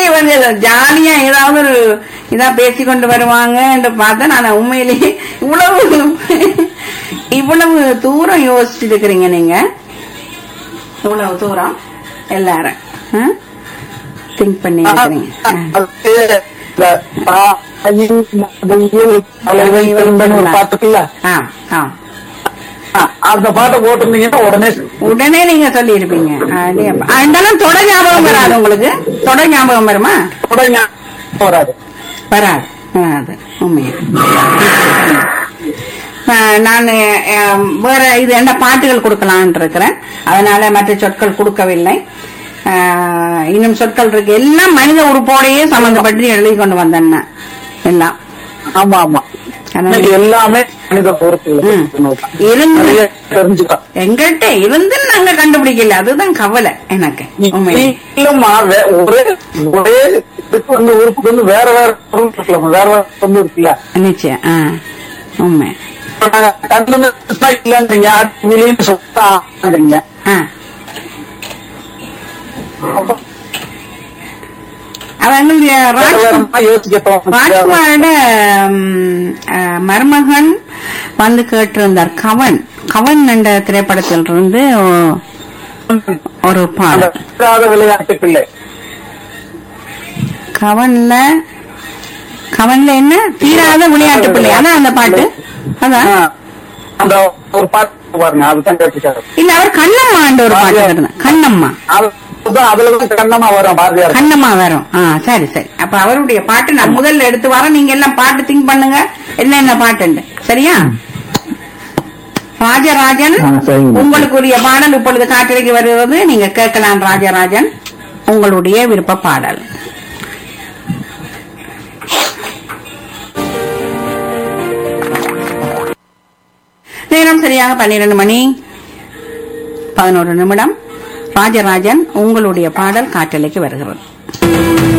வந்து ஜாலியா ஏதாவது ஒரு இதா பேசி கொண்டு வருவாங்க என்று பார்த்தா நான் உண்மையிலேயே இவ்வளவு இவ்வளவு தூரம் யோசிச்சுட்டு இருக்கிறீங்க நீங்க இவ்வளவு தூரம் எல்லாரும் திங்க் பண்ணி இருக்கிறீங்க ஆ. அது இந்த தாயின் மடியில் தலைவை திரும்பன்னு ஒரு பாட்டுக்குல்ல ஆ ஆ ஆ, அந்த பாட்டை போட்டிருந்தீங்கன்னா உடனே உடனே நீங்க சொல்லி இருப்பீங்க இருந்தாலும் தொட ஞாபகம் வராது உங்களுக்கு தொட ஞாபகம் வருமா உடனே வராது வராது வராது உண்மையா நான் வேற இது என்ன பாட்டுகள் கொடுக்கலான் இருக்கிறேன் அதனால மற்ற சொற்கள் கொடுக்கவில்லை ஆஹ், இன்னும் சொற்கள் இருக்கு எல்லாம் மனித உறுப்போடையே சம்பந்தப்பட்டு எழுதி கொண்டு வந்தேன் நான். எல்லாம் ஆமா ஆமா அதனால- இன்னைக்கு எல்லாமே மனித பொறுப்பு ம். இருந்து நிறைய தெரிஞ்சுக்கலாம் எங்கள்கிட்ட இருந்து நாங்க கண்டுபிடிக்கல அதுதான் கவலை எனக்கு உண்மையா இல்லம்மா வே- ஒரே ஒரே இதுக்கு வந்து உறுப்புக்கு வந்து வேற வேற பொருள் இருக்கலாம் வேற வேற பொருள் இருக்குல்ல நிச்சயம் ஆ உண்மை இப்ப நாங்க கண்ணு இல்லன்றீங்க வெளியின்னு சொல்றாங்க ஆ அவங்களுடைய ராஜ் யோசிக்கட்டும் ராஜ்குமாரோட ம், அஹ், மருமகன் வந்து கேட்டிருந்தார் கவன் கவன் என்ற திரைப்படத்தில் இருந்து ஒ- ஒரு அந்த பாடல் தீராத விளையாட்டு பிள்ளை கவன்ல கவன்ல என்ன தீராத விளையாட்டு பிள்ளை அதான் அந்த பாட்டு அதான் ஆ, அந்த ஒரு பாட்டு பாருங்க அதுதான் கேட்டுக்காரு இல்ல அவர் கண்ணம்மான்ற ஒரு பாட்டு கேட்டிருந்தார் கண்ணம்மா அதுதான் அதுலதான் கண்ணமா வரும் பாரதியார் கண்ணம்மா வரும் ஆ சரி சரி அப்ப அவருடைய பாட்டு நான் முதல்ல எடுத்து வரேன் நீங்க எல்லாம் பாட்டு திங்க் பண்ணுங்க என்ன என்ன பாட்டுண்டு சரியா ராஜராஜன் ஆ, சரிங்க. உங்களுக்குரிய பாடல் இப்பொழுது காட்டிற்கு வருவது நீங்க கேட்கலாம் ராஜராஜன் உங்களுடைய விருப்ப பாடல் நேரம் சரியாக பன்னிரண்டு மணி பதினோரு நிமிடம் ராஜராஜன் உங்களுடைய பாடல் காற்றலைக்கு வருகிறது